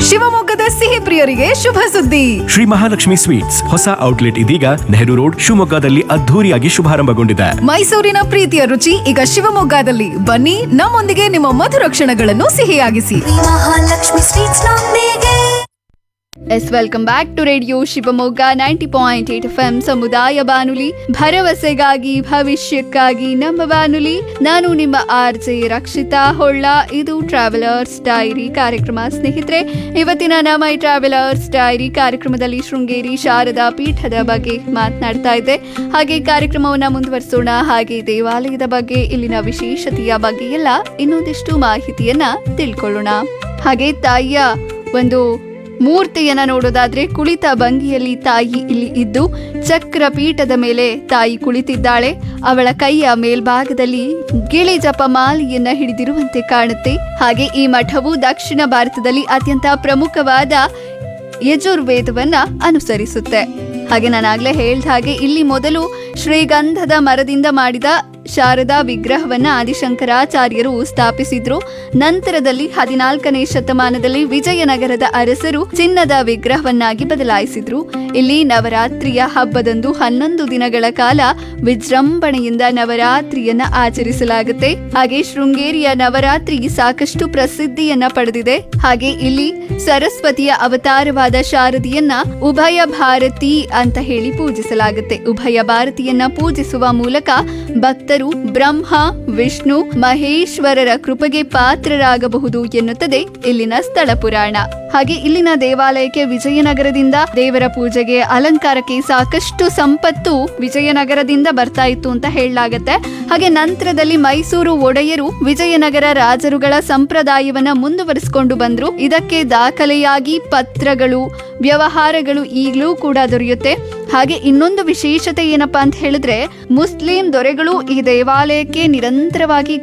ಶಿವಮೊಗ್ಗದ ಸಿಹಿ ಪ್ರಿಯರಿಗೆ ಶುಭ ಸುದ್ದಿ ಶ್ರೀ ಮಹಾಲಕ್ಷ್ಮಿ ಸ್ವೀಟ್ಸ್ ಹೊಸ ಔಟ್ಲೆಟ್ ಇದೀಗ ನೆಹರು ರೋಡ್ ಶಿವಮೊಗ್ಗದಲ್ಲಿ ಅದ್ಧೂರಿಯಾಗಿ ಶುಭಾರಂಭಗೊಂಡಿದೆ ಮೈಸೂರಿನ ಪ್ರೀತಿಯ ರುಚಿ ಈಗ ಶಿವಮೊಗ್ಗದಲ್ಲಿ ಬನ್ನಿ ನಮ್ಮೊಂದಿಗೆ ನಿಮ್ಮ ಮಧುರ ಕ್ಷಣಗಳನ್ನು ಸಿಹಿಯಾಗಿಸಿ ಮಹಾಲಕ್ಷ್ಮಿ ಸ್ವೀಟ್ಸ್ ನೊಂದಿಗೆ yes welcome back to radio Shivamogga ninety point eight F M ಸಮುದಾಯ ಬಾನುಲಿ ಭರವಸೆಗಾಗಿ ಭವಿಷ್ಯಕ್ಕಾಗಿ ನಮ್ಮ ಬಾನುಲಿ ನಾನು ನಿಮ್ಮ ಆರ್ ಜೆ ರಕ್ಷಿತಾ ಹೊಳ್ಳ ಇದು ಟ್ರಾವೆಲರ್ಸ್ ಡೈರಿ ಕಾರ್ಯಕ್ರಮ ಸ್ನೇಹಿತರೆ ಇವತ್ತಿನ ನಮ್ಮ ಈ ಟ್ರಾವೆಲರ್ಸ್ ಡೈರಿ ಕಾರ್ಯಕ್ರಮದಲ್ಲಿ ಶೃಂಗೇರಿ ಶಾರದಾ ಪೀಠದ ಬಗ್ಗೆ ಮಾತನಾಡ್ತಾ ಇದ್ದೆ ಹಾಗೆ ಕಾರ್ಯಕ್ರಮವನ್ನ ಮುಂದುವರಿಸೋಣ ಹಾಗೆ ದೇವಾಲಯದ ಬಗ್ಗೆ ಇಲ್ಲಿನ ವಿಶೇಷತೆಯ ಬಗ್ಗೆ ಎಲ್ಲ ಇನ್ನೊಂದಿಷ್ಟು ಮಾಹಿತಿಯನ್ನ ತಿಳ್ಕೊಳ್ಳೋಣ ಹಾಗೆ ತಾಯಿಯ ಒಂದು ಮೂರ್ತಿಯನ್ನ ನೋಡೋದಾದ್ರೆ ಕುಳಿತ ಭಂಗಿಯಲ್ಲಿ ತಾಯಿ ಇಲ್ಲಿ ಇದ್ದು ಚಕ್ರ ಪೀಠದ ಮೇಲೆ ತಾಯಿ ಕುಳಿತಿದ್ದಾಳೆ ಅವಳ ಕೈಯ ಮೇಲ್ಭಾಗದಲ್ಲಿ ಗಿಳಿ ಜಪಮಾಲೆಯನ್ನ ಹಿಡಿದಿರುವಂತೆ ಕಾಣುತ್ತೆ ಹಾಗೆ ಈ ಮಠವು ದಕ್ಷಿಣ ಭಾರತದಲ್ಲಿ ಅತ್ಯಂತ ಪ್ರಮುಖವಾದ ಯಜುರ್ವೇದವನ್ನ ಅನುಸರಿಸುತ್ತೆ ಹಾಗೆ ನಾನಾಗ್ಲೇ ಹೇಳ್ದ ಹಾಗೆ ಇಲ್ಲಿ ಮೊದಲು ಶ್ರೀಗಂಧದ ಮರದಿಂದ ಮಾಡಿದ ಶಾರದಾ ವಿಗ್ರಹವನ್ನ ಆದಿಶಂಕರಾಚಾರ್ಯರು ಸ್ಥಾಪಿಸಿದ್ರು ನಂತರದಲ್ಲಿ ಹದಿನಾಲ್ಕನೇ ಶತಮಾನದಲ್ಲಿ ವಿಜಯನಗರದ ಅರಸರು ಚಿನ್ನದ ವಿಗ್ರಹವನ್ನಾಗಿ ಬದಲಾಯಿಸಿದ್ರು ಇಲ್ಲಿ ನವರಾತ್ರಿಯ ಹಬ್ಬದಂದು ಹನ್ನೊಂದು ದಿನಗಳ ಕಾಲ ವಿಜೃಂಭಣೆಯಿಂದ ನವರಾತ್ರಿಯನ್ನ ಆಚರಿಸಲಾಗುತ್ತೆ ಹಾಗೆ ಶೃಂಗೇರಿಯ ನವರಾತ್ರಿ ಸಾಕಷ್ಟು ಪ್ರಸಿದ್ಧಿಯನ್ನ ಪಡೆದಿದೆ ಹಾಗೆ ಇಲ್ಲಿ ಸರಸ್ವತಿಯ ಅವತಾರವಾದ ಶಾರದಿಯನ್ನ ಉಭಯ ಭಾರತಿ ಅಂತ ಹೇಳಿ ಪೂಜಿಸಲಾಗುತ್ತೆ ಉಭಯ ಭಾರತಿಯನ್ನ ಪೂಜಿಸುವ ಮೂಲಕ ಭಕ್ತರು ಬ್ರಹ್ಮ ವಿಷ್ಣು ಮಹೇಶ್ವರರ ಕೃಪೆಗೆ ಪಾತ್ರರಾಗಬಹುದು ಎನ್ನುತ್ತದೆ ಇಲ್ಲಿನ ಸ್ಥಳ ಪುರಾಣ ಹಾಗೆ ಇಲ್ಲಿನ ದೇವಾಲಯಕ್ಕೆ ವಿಜಯನಗರದಿಂದ ದೇವರ ಪೂಜೆಗೆ ಅಲಂಕಾರಕ್ಕೆ ಸಾಕಷ್ಟು ಸಂಪತ್ತು ವಿಜಯನಗರದಿಂದ ಬರ್ತಾ ಇತ್ತು ಅಂತ ಹೇಳಲಾಗತ್ತೆ ಹಾಗೆ ನಂತರದಲ್ಲಿ ಮೈಸೂರು ಒಡೆಯರು ವಿಜಯನಗರ ರಾಜರುಗಳ ಸಂಪ್ರದಾಯವನ್ನ ಮುಂದುವರಿಸಿಕೊಂಡು ಬಂದ್ರು ಇದಕ್ಕೆ ದಾಖಲೆಯಾಗಿ ಪತ್ರಗಳು ವ್ಯವಹಾರಗಳು ಈಗಲೂ ಕೂಡ ದೊರೆಯುತ್ತೆ ಹಾಗೆ ಇನ್ನೊಂದು ವಿಶೇಷತೆ ಏನಪ್ಪಾ ಅಂತ ಹೇಳಿದ್ರೆ ಮುಸ್ಲಿಂ ದೊರೆಗಳು ಈ ದೇವಾಲಯಕ್ಕೆ ನಿರಂತರವಾಗಿ